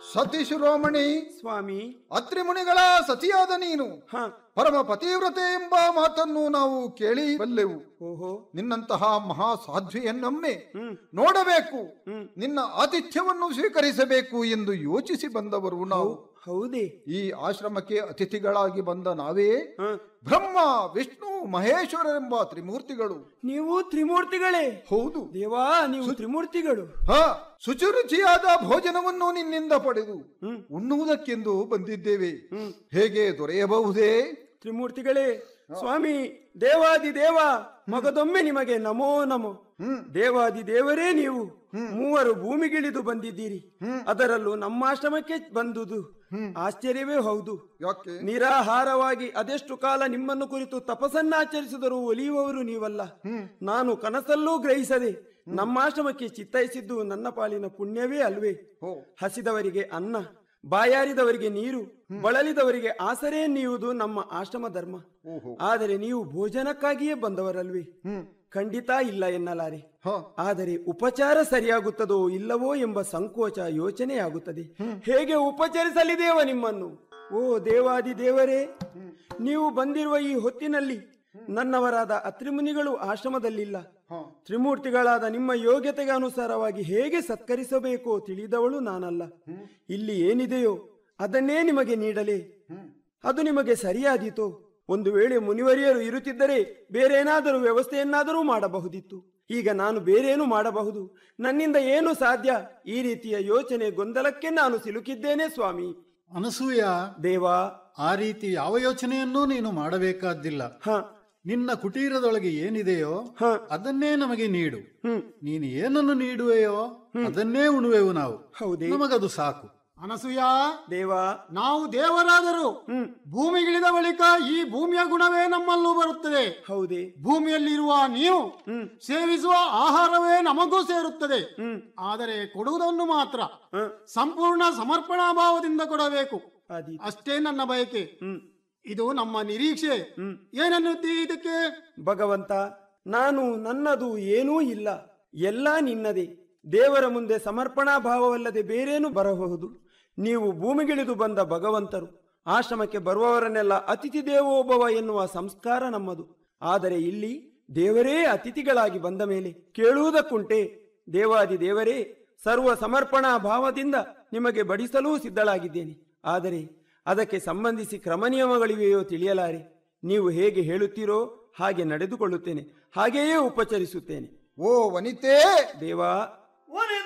ಸತಿ ಶಿರೋಮಣಿ ಸ್ವಾಮಿ ಅತ್ರಿ ಮುನಿಗಳ ಸತಿಯಾದ ನೀನು ಹ ಪರಮ ಪತಿವ್ರತೆ ಎಂಬ ಮಾತನ್ನು ನಾವು ಕೇಳಿ ಬಲ್ಲೆವು ಓಹೋ ನಿನ್ನಂತಹ ಮಹಾ ಸಾಧ್ವಿಯನ್ನೊಮ್ಮೆ ಹ್ಮ್ ನೋಡಬೇಕು ಹ್ಮ್. ನಿನ್ನ ಆತಿಥ್ಯವನ್ನು ಸ್ವೀಕರಿಸಬೇಕು ಎಂದು ಯೋಚಿಸಿ ಬಂದವರು ನಾವು ಹೌದೇ ಈ ಆಶ್ರಮಕ್ಕೆ ಅತಿಥಿಗಳಾಗಿ ಬಂದ ನಾವೇ ಹ ಬ್ರಹ್ಮ ವಿಷ್ಣು ಮಹೇಶ್ವರರೆಂಬ ತ್ರಿಮೂರ್ತಿಗಳು ನೀವು ತ್ರಿಮೂರ್ತಿಗಳೇ ಹೌದು ದೇವಾ ನೀವು ತ್ರಿಮೂರ್ತಿಗಳು ಹ ಶುಚಿರುಚಿಯಾದ ಭೋಜನವನ್ನು ನಿನ್ನಿಂದ ಪಡೆದು ಹ್ಮ್. ಉಣ್ಣುವುದಕ್ಕೆಂದು ಬಂದಿದ್ದೇವೆ ಹ್ಮ್. ಹೇಗೆ ದೊರೆಯಬಹುದೇ ತ್ರಿಮೂರ್ತಿಗಳೇ ಸ್ವಾಮಿ ದೇವಾದಿ ದೇವ ಮಗದೊಮ್ಮೆ ನಿಮಗೆ ನಮೋ ನಮೋ ಹ್ಮ್. ದೇವಾದಿ ದೇವರೇ ನೀವು ಮೂವರು ಭೂಮಿಗಿಳಿದು ಬಂದಿದ್ದೀರಿ ಅದರಲ್ಲೂ ನಮ್ಮ ಆಶ್ರಮಕ್ಕೆ ಬಂದುದು ಆಶ್ಚರ್ಯವೇ ಹೌದು ಯಾಕೆ ನಿರಾಹಾರವಾಗಿ ಅದೆಷ್ಟು ಕಾಲ ನಿಮ್ಮನ್ನು ಕುರಿತು ತಪಸ್ಸನ್ನಾಚರಿಸಿದರೂ ಒಲಿಯುವವರು ನೀವಲ್ಲ ನಾನು ಕನಸಲ್ಲೂ ಗ್ರಹಿಸದೆ ನಮ್ಮ ಆಶ್ರಮಕ್ಕೆ ಚಿತ್ತೈಸಿದ್ದು ನನ್ನ ಪಾಲಿನ ಪುಣ್ಯವೇ ಅಲ್ವೇ ಹೋ ಹಸಿದವರಿಗೆ ಅನ್ನ ಬಾಯಾರಿದವರಿಗೆ ನೀರು ಬಳಲಿದವರಿಗೆ ಆಸರೆ ನೀಯುವುದು ನಮ್ಮ ಆಶ್ರಮ ಧರ್ಮ ಓಹೋ ಆದರೆ ನೀವು ಭೋಜನಕ್ಕಾಗಿಯೇ ಬಂದವರಲ್ವೇ ಹ್ಮ್ ಖಂಡಿತ ಇಲ್ಲ ಎನ್ನಲಾರೆ ಹ ಆದರೆ ಉಪಚಾರ ಸರಿಯಾಗುತ್ತದೋ ಇಲ್ಲವೋ ಎಂಬ ಸಂಕೋಚ ಯೋಚನೆಯಾಗುತ್ತದೆ ಹೇಗೆ ಉಪಚರಿಸಲಿದೇವ ನಿಮ್ಮನ್ನು ಓ ದೇವಾದಿ ದೇವರೇ ನೀವು ಬಂದಿರುವ ಈ ಹೊತ್ತಿನಲ್ಲಿ ನನ್ನವರಾದ ಅತ್ರಿಮುನಿಗಳು ಆಶ್ರಮದಲ್ಲಿಲ್ಲ ಹ ತ್ರಿಮೂರ್ತಿಗಳಾದ ನಿಮ್ಮ ಯೋಗ್ಯತೆಗೆ ಅನುಸಾರವಾಗಿ ಹೇಗೆ ಸತ್ಕರಿಸಬೇಕೋ ತಿಳಿದವಳು ನಾನಲ್ಲ ಇಲ್ಲಿ ಏನಿದೆಯೋ ಅದನ್ನೇ ನಿಮಗೆ ನೀಡಲೇ ಅದು ನಿಮಗೆ ಸರಿಯಾದೀತೋ ಒಂದು ವೇಳೆ ಮುನಿವರಿಯರು ಇರುತ್ತಿದ್ದರೆ ಬೇರೇನಾದರೂ ವ್ಯವಸ್ಥೆಯನ್ನಾದರೂ ಮಾಡಬಹುದಿತ್ತು ಈಗ ನಾನು ಬೇರೇನು ಮಾಡಬಹುದು ನನ್ನಿಂದ ಏನು ಸಾಧ್ಯ ಈ ರೀತಿಯ ಯೋಚನೆ ಗೊಂದಲಕ್ಕೆ ನಾನು ಸಿಲುಕಿದ್ದೇನೆ ಸ್ವಾಮಿ ಅನಸೂಯ ದೇವಾ ಆ ರೀತಿ ಯಾವ ಯೋಚನೆಯನ್ನೂ ನೀನು ಮಾಡಬೇಕಾದ್ದಿಲ್ಲ ಹ ನಿನ್ನ ಕುಟೀರದೊಳಗೆ ಏನಿದೆಯೋ ಹ ಅದನ್ನೇ ನಮಗೆ ನೀಡು ಹ್ಮ್ ನೀನು ಏನನ್ನು ನೀಡುವೆಯೋ ಅದನ್ನೇ ಉಣುವೆವು ನಾವು ಹೌದೇ ನಮಗದು ಸಾಕು ಅನಸೂಯ ದೇವಾ ನಾವು ದೇವರಾದರೂ ಹ್ಮ್ ಭೂಮಿಗಿಳಿದ ಬಳಿಕ ಈ ಭೂಮಿಯ ಗುಣವೇ ನಮ್ಮಲ್ಲೂ ಬರುತ್ತದೆ ಹೌದೇ ಭೂಮಿಯಲ್ಲಿರುವ ನೀವು ಹ್ಮ್ ಸೇವಿಸುವ ಆಹಾರವೇ ನಮಗೂ ಸೇರುತ್ತದೆ ಹ್ಮ್ ಆದರೆ ಕೊಡುವುದನ್ನು ಮಾತ್ರ ಹ ಸಂಪೂರ್ಣ ಸಮರ್ಪಣಾ ಭಾವದಿಂದ ಕೊಡಬೇಕು ಆದೀತು ಅಷ್ಟೇ ನನ್ನ ಬಯಕೆ ಹ್ಮ್ ಇದು ನಮ್ಮ ನಿರೀಕ್ಷೆ ಹ್ಮ್ ಏನನ್ನುತ್ತಿ ಇದಕ್ಕೆ ಭಗವಂತ ನಾನು ನನ್ನದು ಏನೂ ಇಲ್ಲ ಎಲ್ಲ ನಿನ್ನದೇ ದೇವರ ಮುಂದೆ ಸಮರ್ಪಣಾ ಭಾವವಲ್ಲದೆ ಬೇರೇನು ಬರಬಹುದು ನೀವು ಭೂಮಿಗಿಳಿದು ಬಂದ ಭಗವಂತರು ಆಶ್ರಮಕ್ಕೆ ಬರುವವರನ್ನೆಲ್ಲ ಅತಿಥಿ ದೇವೋಭವ ಎನ್ನುವ ಸಂಸ್ಕಾರ ನಮ್ಮದು ಆದರೆ ಇಲ್ಲಿ ದೇವರೇ ಅತಿಥಿಗಳಾಗಿ ಬಂದ ಮೇಲೆ ಕೇಳುವುದಕ್ಕುಂಟೆ ದೇವಾದಿ ದೇವರೇ ಸರ್ವ ಸಮರ್ಪಣಾ ಭಾವದಿಂದ ನಿಮಗೆ ಬಡಿಸಲೂ ಸಿದ್ಧಳಾಗಿದ್ದೇನೆ ಆದರೆ ಅದಕ್ಕೆ ಸಂಬಂಧಿಸಿ ಕ್ರಮ ನಿಯಮಗಳಿವೆಯೋ ತಿಳಿಯಲಾರೆ ನೀವು ಹೇಗೆ ಹೇಳುತ್ತೀರೋ ಹಾಗೆ ನಡೆದುಕೊಳ್ಳುತ್ತೇನೆ ಹಾಗೆಯೇ ಉಪಚರಿಸುತ್ತೇನೆ ಓ ವನಿತೆ ದೇವಾ